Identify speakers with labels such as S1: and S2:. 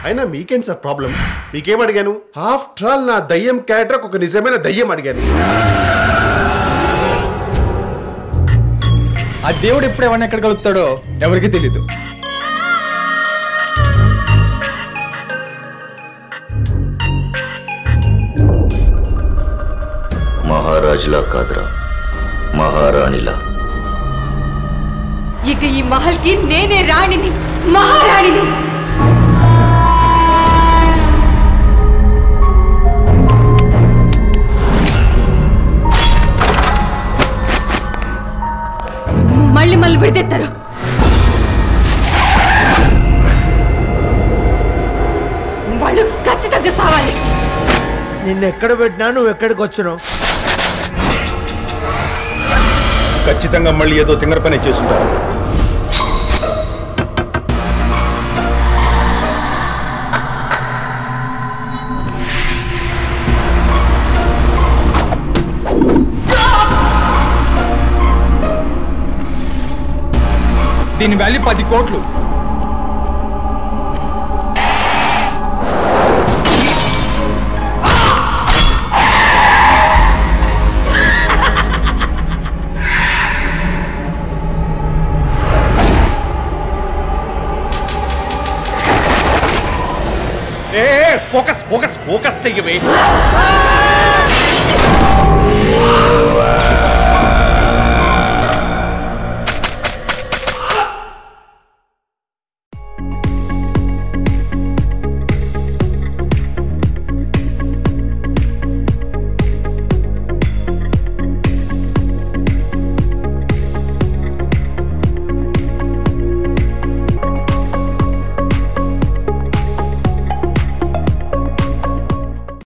S1: అయినా మీకేంటి sir problem మీకేం అడిగాను ఆఫ్టర్ ఆల్ నా దయ్యం క్యారెక్టర్ ఒక నిజమైన దయ్యం అడిగాను
S2: ఆ దేవుడు ఎప్పుడు ఎవరిని ఎక్కడ కలుపుతాడో ఎవరికి తెలీదు
S3: మహారాజులా కాదురా మహారాణిలా
S4: ఇక ఈ మహల్ కి నేనే రాణిని మహారాణిని మళ్ళీ మళ్ళీ విడితెత్తారు వాళ్ళు ఖచ్చితంగా సావాలి
S5: నిన్ను ఎక్కడ పెట్టినా నువ్వు ఎక్కడికి వచ్చినావు
S6: ఖచ్చితంగా మళ్ళీ ఏదో తింగర పని చేసుంటారు
S2: దీని వాల్యూ పది కోట్లు
S1: ఏ ఫోకస్ ఫోకస్ ఫోకస్ చెయ్యవే